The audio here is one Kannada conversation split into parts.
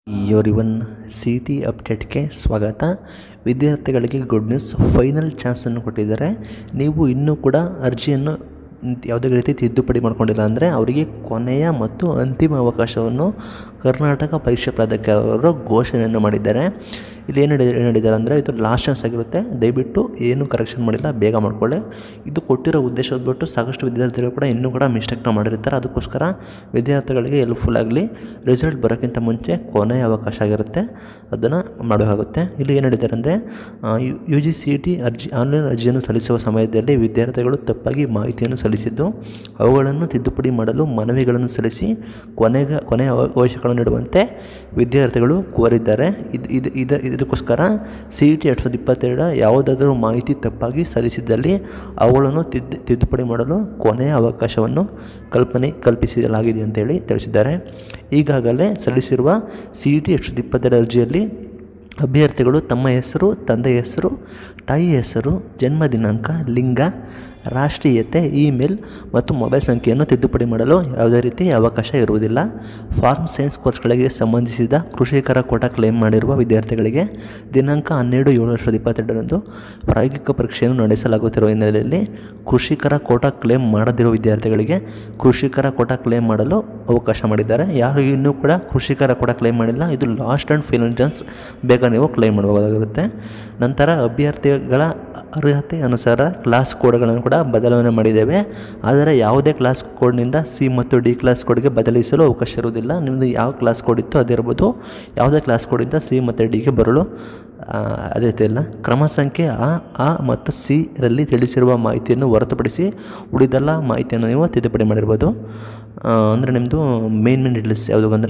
ಇವರಿವನ್ ಸಿ ಟಿ ಅಪ್ಡೇಟ್ಗೆ ಸ್ವಾಗತ ವಿದ್ಯಾರ್ಥಿಗಳಿಗೆ ಗುಡ್ ನ್ಯೂಸ್ ಫೈನಲ್ ಚಾನ್ಸನ್ನು ಕೊಟ್ಟಿದ್ದಾರೆ ನೀವು ಇನ್ನೂ ಕೂಡ ಅರ್ಜಿಯನ್ನು ಯಾವುದೇ ರೀತಿ ತಿದ್ದುಪಡಿ ಮಾಡ್ಕೊಂಡಿಲ್ಲ ಅಂದರೆ ಅವರಿಗೆ ಕೊನೆಯ ಮತ್ತು ಅಂತಿಮ ಅವಕಾಶವನ್ನು ಕರ್ನಾಟಕ ಪರೀಕ್ಷಾ ಪ್ರಾಧಿಕಾರರು ಘೋಷಣೆಯನ್ನು ಮಾಡಿದ್ದಾರೆ ಇಲ್ಲಿ ಏನು ಹೇಳಿ ಏನು ಹೇಳಿದ್ದಾರೆ ಅಂದರೆ ಇದು ಲಾಸ್ಟ್ ಚಾನ್ಸ್ ಆಗಿರುತ್ತೆ ದಯವಿಟ್ಟು ಏನು ಕರೆಕ್ಷನ್ ಮಾಡಿಲ್ಲ ಬೇಗ ಮಾಡ್ಕೊಳ್ಳಿ ಇದು ಕೊಟ್ಟಿರೋ ಉದ್ದೇಶ ಬಿಟ್ಟು ಸಾಕಷ್ಟು ವಿದ್ಯಾರ್ಥಿಗಳು ಕೂಡ ಇನ್ನೂ ಕೂಡ ಮಿಸ್ಟೇಕ್ನ ಮಾಡಿರ್ತಾರೆ ಅದಕ್ಕೋಸ್ಕರ ವಿದ್ಯಾರ್ಥಿಗಳಿಗೆ ಹೆಲ್ಪ್ಫುಲ್ ಆಗಲಿ ರಿಸಲ್ಟ್ ಬರೋಕ್ಕಿಂತ ಮುಂಚೆ ಕೊನೆಯ ಅವಕಾಶ ಆಗಿರುತ್ತೆ ಅದನ್ನು ಮಾಡಬೇಕಾಗುತ್ತೆ ಇಲ್ಲಿ ಏನು ಹೇಳಿದ್ದಾರೆ ಅಂದರೆ ಯು ಜಿ ಸಿ ಟಿ ಅರ್ಜಿ ಆನ್ಲೈನ್ ಅರ್ಜಿಯನ್ನು ಸಲ್ಲಿಸುವ ಸಮಯದಲ್ಲಿ ವಿದ್ಯಾರ್ಥಿಗಳು ತಪ್ಪಾಗಿ ಮಾಹಿತಿಯನ್ನು ಸಲ್ಲಿಸಿದ್ದು ಅವುಗಳನ್ನು ತಿದ್ದುಪಡಿ ಮಾಡಲು ಮನವಿಗಳನ್ನು ಸಲ್ಲಿಸಿ ಕೊನೆಗೆ ಕೊನೆಯ ಅವಕಾಶಗಳನ್ನು ನೀಡುವಂತೆ ವಿದ್ಯಾರ್ಥಿಗಳು ಕೋರಿದ್ದಾರೆ ಇದು ಇದು ಇದು ಇದಕ್ಕೋಸ್ಕರ ಸಿ ಇ ಟಿ ಎರಡು ಸಾವಿರದ ಇಪ್ಪತ್ತೆರಡು ಯಾವುದಾದರೂ ಮಾಹಿತಿ ತಪ್ಪಾಗಿ ಸಲ್ಲಿಸಿದ್ದಲ್ಲಿ ಅವುಗಳನ್ನು ತಿದ್ದು ತಿದ್ದುಪಡಿ ಮಾಡಲು ಕೊನೆಯ ಅವಕಾಶವನ್ನು ಕಲ್ಪನೆ ಕಲ್ಪಿಸಲಾಗಿದೆ ಅಂತೇಳಿ ತಿಳಿಸಿದ್ದಾರೆ ಈಗಾಗಲೇ ಸಲ್ಲಿಸಿರುವ ಸಿ ಇ ಟಿ ಎರಡು ಸಾವಿರದ ಇಪ್ಪತ್ತೆರಡು ಅರ್ಜಿಯಲ್ಲಿ ಅಭ್ಯರ್ಥಿಗಳು ತಮ್ಮ ಹೆಸರು ತಂದೆಯ ಹೆಸರು ತಾಯಿ ಹೆಸರು ಜನ್ಮ ದಿನಾಂಕ ಲಿಂಗ ರಾಷ್ಟ್ರೀಯತೆ ಇಮೇಲ್ ಮತ್ತು ಮೊಬೈಲ್ ಸಂಖ್ಯೆಯನ್ನು ತಿದ್ದುಪಡಿ ಮಾಡಲು ಯಾವುದೇ ರೀತಿ ಅವಕಾಶ ಇರುವುದಿಲ್ಲ ಫಾರ್ಮ್ ಸೈನ್ಸ್ ಕೋರ್ಸ್ಗಳಿಗೆ ಸಂಬಂಧಿಸಿದ ಕೃಷಿಕರ ಕೋಟಾ ಕ್ಲೇಮ್ ಮಾಡಿರುವ ವಿದ್ಯಾರ್ಥಿಗಳಿಗೆ ದಿನಾಂಕ ಹನ್ನೆರಡು ಏಳು ಎರಡು ಸಾವಿರದ ಇಪ್ಪತ್ತೆರಡರಂದು ಪ್ರಾಯೋಗಿಕ ಪರೀಕ್ಷೆಯನ್ನು ನಡೆಸಲಾಗುತ್ತಿರುವ ಹಿನ್ನೆಲೆಯಲ್ಲಿ ಕೃಷಿಕರ ಕೋಟಾ ಕ್ಲೇಮ್ ಮಾಡದಿರುವ ವಿದ್ಯಾರ್ಥಿಗಳಿಗೆ ಕೃಷಿಕರ ಕೋಟಾ ಕ್ಲೇಮ್ ಮಾಡಲು ಅವಕಾಶ ಮಾಡಿದ್ದಾರೆ ಯಾರು ಇನ್ನೂ ಕೂಡ ಕೃಷಿಕರ ಕೋಟಾ ಕ್ಲೇಮ್ ಮಾಡಿಲ್ಲ ಇದು ಲಾಸ್ಟ್ ಆ್ಯಂಡ್ ಫೈನಲ್ ಚಾನ್ಸ್ ಬೇಗ ನೀವು ಕ್ಲೇಮ್ ಮಾಡಬಹುದಾಗಿರುತ್ತೆ ನಂತರ ಅಭ್ಯರ್ಥಿಗಳ ಅರ್ಹತೆ ಅನುಸಾರ ಕ್ಲಾಸ್ ಕೋಡ್ಗಳನ್ನು ಕೂಡ ಬದಲಾವಣೆ ಮಾಡಿದ್ದೇವೆ ಆದರೆ ಯಾವುದೇ ಕ್ಲಾಸ್ ಕೋಡ್ನಿಂದ ಸಿ ಮತ್ತು ಡಿ ಕ್ಲಾಸ್ ಕೋಡ್ಗೆ ಬದಲಿಸಲು ಅವಕಾಶ ಇರುವುದಿಲ್ಲ ನಿಮ್ಮದು ಯಾವ ಕ್ಲಾಸ್ ಕೋಡ್ ಇತ್ತು ಅದಿರ್ಬೋದು ಯಾವುದೇ ಕ್ಲಾಸ್ ಕೋಡಿಂದ ಸಿ ಮತ್ತು ಡಿಗೆ ಬರಲು ಅದೇ ರೀತಿ ಇಲ್ಲ ಕ್ರಮ ಸಂಖ್ಯೆ ಆ ಆ ಮತ್ತು ಸಿ ರಲ್ಲಿ ತಿಳಿಸಿರುವ ಮಾಹಿತಿಯನ್ನು ಹೊರತುಪಡಿಸಿ ಉಳಿದೆಲ್ಲ ಮಾಹಿತಿಯನ್ನು ನೀವು ತಿದ್ದುಪಡಿ ಮಾಡಿರ್ಬೋದು ಅಂದರೆ ನಿಮ್ಮದು ಮೇನ್ ಮೇನ್ ಡೀಟೇಲ್ಸ್ ಯಾವುದು ಅಂದರೆ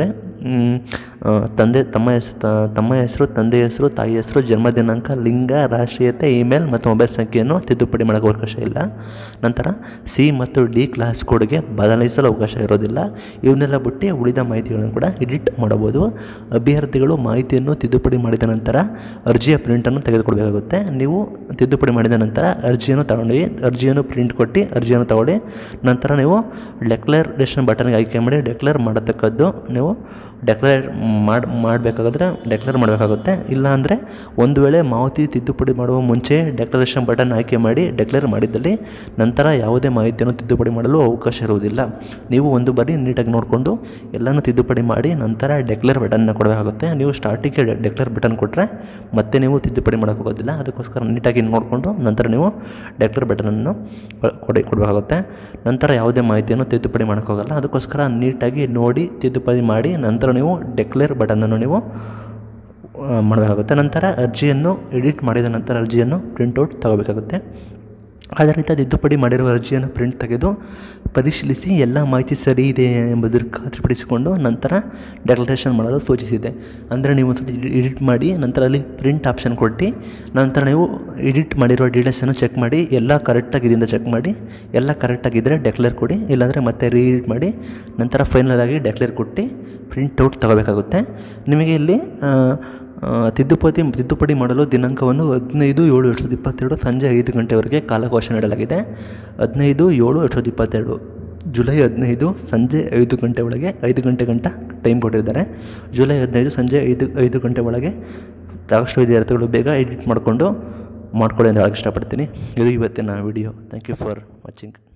ತಂದೆ ತಮ್ಮ ಹೆಸರು ತಮ್ಮ ಹೆಸರು ತಂದೆ ಹೆಸರು ತಾಯಿ ಹೆಸರು ಜನ್ಮ ದಿನಾಂಕ ಲಿಂಗ ರಾಷ್ಟ್ರೀಯತೆ ಇಮೇಲ್ ಮತ್ತು ಮೊಬೈಲ್ ಸಂಖ್ಯೆಯನ್ನು ತಿದ್ದುಪಡಿ ಮಾಡೋಕ್ಕೆ ಅವಕಾಶ ಇಲ್ಲ ನಂತರ ಸಿ ಮತ್ತು ಡಿ ಕ್ಲಾಸ್ ಕೋಡ್ಗೆ ಬದಲಾಯಿಸಲು ಅವಕಾಶ ಇರೋದಿಲ್ಲ ಇವನ್ನೆಲ್ಲ ಬಿಟ್ಟು ಉಳಿದ ಮಾಹಿತಿಗಳನ್ನು ಕೂಡ ಎಡಿಟ್ ಮಾಡಬಹುದು ಅಭ್ಯರ್ಥಿಗಳು ಮಾಹಿತಿಯನ್ನು ತಿದ್ದುಪಡಿ ಮಾಡಿದ ನಂತರ ಅರ್ಜಿಯ ಪ್ರಿಂಟನ್ನು ತೆಗೆದುಕೊಳ್ಬೇಕಾಗುತ್ತೆ ನೀವು ತಿದ್ದುಪಡಿ ಮಾಡಿದ ನಂತರ ಅರ್ಜಿಯನ್ನು ತಗೊಂಡು ಅರ್ಜಿಯನ್ನು ಪ್ರಿಂಟ್ ಕೊಟ್ಟು ಅರ್ಜಿಯನ್ನು ತಗೊಳ್ಳಿ ನಂತರ ನೀವು ಡೆಕ್ಲರೇಷನ್ ಬಟನ್ಗೆ ಆಯ್ಕೆ ಮಾಡಿ ಡೆಕ್ಲೇರ್ ಮಾಡತಕ್ಕದ್ದು ನೀವು ಡೆಕ್ಲೇರ್ ಮಾಡಿ ಮಾಡಬೇಕಾದ್ರೆ ಡೆಕ್ಲೇರ್ ಮಾಡಬೇಕಾಗುತ್ತೆ ಇಲ್ಲ ಅಂದರೆ ಒಂದು ವೇಳೆ ಮಾಹಿತಿ ತಿದ್ದುಪಡಿ ಮಾಡುವ ಮುಂಚೆ ಡೆಕ್ಲರೇಷನ್ ಬಟನ್ ಆಯ್ಕೆ ಮಾಡಿ ಡೆಕ್ಲೇರ್ ಮಾಡಿದ್ದಲ್ಲಿ ನಂತರ ಯಾವುದೇ ಮಾಹಿತಿಯನ್ನು ತಿದ್ದುಪಡಿ ಮಾಡಲು ಅವಕಾಶ ಇರುವುದಿಲ್ಲ ನೀವು ಒಂದು ಬಾರಿ ನೀಟಾಗಿ ನೋಡಿಕೊಂಡು ಎಲ್ಲನೂ ತಿದ್ದುಪಡಿ ಮಾಡಿ ನಂತರ ಡೆಕ್ಲೇರ್ ಬಟನ್ನ ಕೊಡಬೇಕಾಗುತ್ತೆ ನೀವು ಸ್ಟಾರ್ಟಿಗೆ ಡೆಕ್ಲೇರ್ ಬಟನ್ ಕೊಟ್ಟರೆ ಮತ್ತೆ ನೀವು ತಿದ್ದುಪಡಿ ಮಾಡೋಕ್ಕೆ ಹೋಗೋದಿಲ್ಲ ಅದಕ್ಕೋಸ್ಕರ ನೀಟಾಗಿ ನೋಡಿಕೊಂಡು ನಂತರ ನೀವು ಡೆಕ್ಲೇರ್ ಬಟನನ್ನು ಕೊಡಿ ಕೊಡಬೇಕಾಗುತ್ತೆ ನಂತರ ಯಾವುದೇ ಮಾಹಿತಿಯನ್ನು ತಿದ್ದುಪಡಿ ಮಾಡೋಕ್ಕೋಗಲ್ಲ ಅದಕ್ಕೋಸ್ಕರ ನೀಟಾಗಿ ನೋಡಿ ತಿದ್ದುಪಡಿ ಮಾಡಿ ನಂತರ ನೀವು ಡೆಕ್ಲೇರ್ ಬಟನನ್ನು ನೀವು ಮಾಡಬೇಕಾಗುತ್ತೆ ನಂತರ ಅರ್ಜಿಯನ್ನು ಎಡಿಟ್ ಮಾಡಿದ ನಂತರ ಅರ್ಜಿಯನ್ನು ಪ್ರಿಂಟೌಟ್ ತಗೋಬೇಕಾಗುತ್ತೆ ಆಧಾರಿತ ತಿದ್ದುಪಡಿ ಮಾಡಿರುವ ಅರ್ಜಿಯನ್ನು ಪ್ರಿಂಟ್ ತೆಗೆದು ಪರಿಶೀಲಿಸಿ ಎಲ್ಲ ಮಾಹಿತಿ ಸರಿ ಇದೆ ಎಂಬುದನ್ನು ಖಾತ್ರಿಪಡಿಸಿಕೊಂಡು ನಂತರ ಡೆಕ್ಲರೇಷನ್ ಮಾಡಲು ಸೂಚಿಸಿದೆ ಅಂದರೆ ನೀವು ಒಂದು ಎಡಿಟ್ ಮಾಡಿ ನಂತರ ಅಲ್ಲಿ ಪ್ರಿಂಟ್ ಆಪ್ಷನ್ ಕೊಟ್ಟು ನಂತರ ನೀವು ಎಡಿಟ್ ಮಾಡಿರೋ ಡೀಟೇಲ್ಸನ್ನು ಚೆಕ್ ಮಾಡಿ ಎಲ್ಲ ಕರೆಕ್ಟಾಗಿದೆಯಿಂದ ಚೆಕ್ ಮಾಡಿ ಎಲ್ಲ ಕರೆಕ್ಟಾಗಿದ್ದರೆ ಡೆಕ್ಲೇರ್ ಕೊಡಿ ಇಲ್ಲಾಂದರೆ ಮತ್ತೆ ರೀ ಎಡಿಟ್ ಮಾಡಿ ನಂತರ ಫೈನಲ್ ಆಗಿ ಡೆಕ್ಲೇರ್ ಕೊಟ್ಟು ಪ್ರಿಂಟೌಟ್ ತಗೋಬೇಕಾಗುತ್ತೆ ನಿಮಗೆ ಇಲ್ಲಿ ತಿದ್ದುಪಡಿ ತಿದ್ದುಪಡಿ ಮಾಡಲು ದಿನಾಂಕವನ್ನು ಹದಿನೈದು ಏಳು ಎರಡು ಸಾವಿರದ ಇಪ್ಪತ್ತೆರಡು ಸಂಜೆ ಐದು ಗಂಟೆವರೆಗೆ ಕಾಲಾವಕಾಶ ನೀಡಲಾಗಿದೆ ಹದಿನೈದು ಏಳು ಎರಡು ಸಾವಿರದ ಇಪ್ಪತ್ತೆರಡು ಜುಲೈ ಹದಿನೈದು ಸಂಜೆ ಐದು ಗಂಟೆ ಒಳಗೆ ಐದು ಗಂಟೆ ಗಂಟ ಟೈಮ್ ಕೊಟ್ಟಿದ್ದಾರೆ ಜುಲೈ ಹದಿನೈದು ಸಂಜೆ ಐದು ಐದು ಗಂಟೆ ಒಳಗೆ ಸಾಕಷ್ಟು ವಿದ್ಯಾರ್ಥಿಗಳು ಬೇಗ ಎಡಿಟ್ ಮಾಡಿಕೊಂಡು ಮಾಡ್ಕೊಳ್ಳಿ ಅಂತ ಹೇಳಕ್ಕೆ ಇಷ್ಟಪಡ್ತೀನಿ ಇದು ಇವತ್ತಿನ video thank you for watching